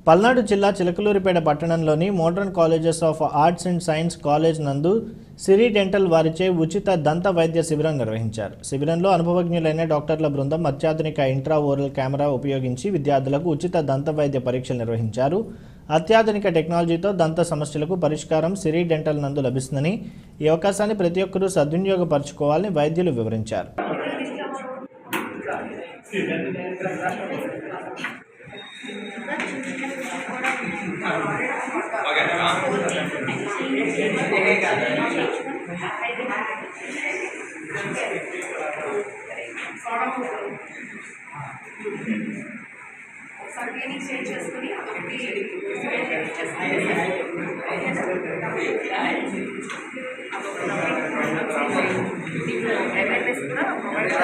పల్నాడు జిల్లా చిలకలూరిపేట పట్టణంలోని modern colleges of arts and science college నందు సిరి డెంటల్ వారిచే ఉచిత దంత వైద్య శిబిరం నిర్వహించారు శిబిరంలో అనుభవజ్ఞులైన డాక్టర్ల బృందం అత్యాధునిక ఇంట్రా ఓరల్ కెమెరా ఉపయోగించి విద్యార్థులకు ఉచిత దంత వైద్య పరీక్షలు నిర్వహించారు అత్యాధునిక టెక్నాలజీతో దంత సమస్యలకు పరిష్కారం సిరి డెంటల్ నందు లభిస్తుందని ఈ అవకాశాన్ని ప్రతి ఒక్కరూ సద్వినియోగపరచుకోవాలని వైద్యులు వివరించారు ఒకసారి క్లినిక్ చేంజ్ చేసుకుని అదొకటి అవేర్నెస్ కూడా ప్రొవైడ్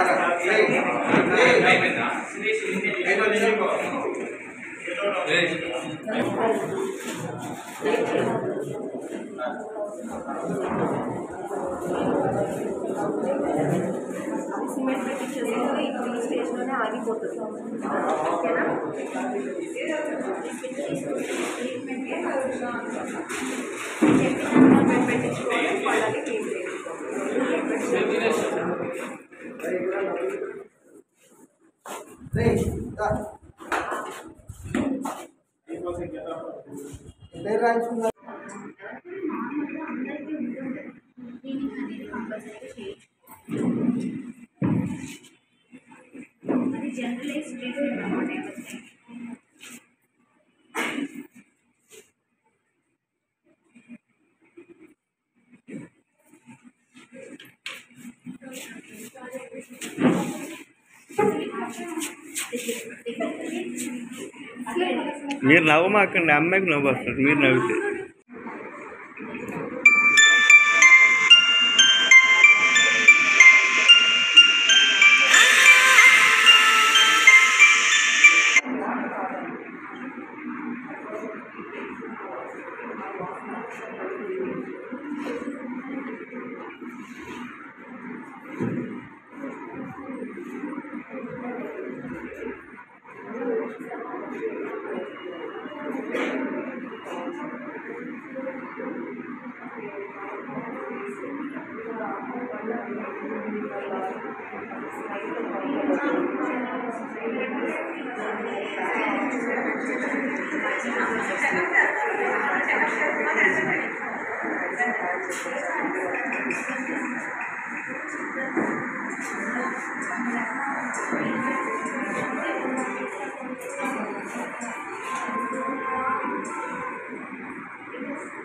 సిమెంట్ పెట్టించేసుకుంటే ఇప్పుడు ఈ స్టేజ్లోనే ఆగిపోతుంది ఓకేనా ట్రీట్మెంట్ పెట్టించుకోవాలి వాళ్ళని క్లీన్ అది జనరలైజ్ ట్రీట్మెంట్ అన్నమాట ఎవరికైనా. మీరు నవ్వమాకండి అమ్మాయికి నవ్వు వస్తుంది మీరు నవ్వితే It is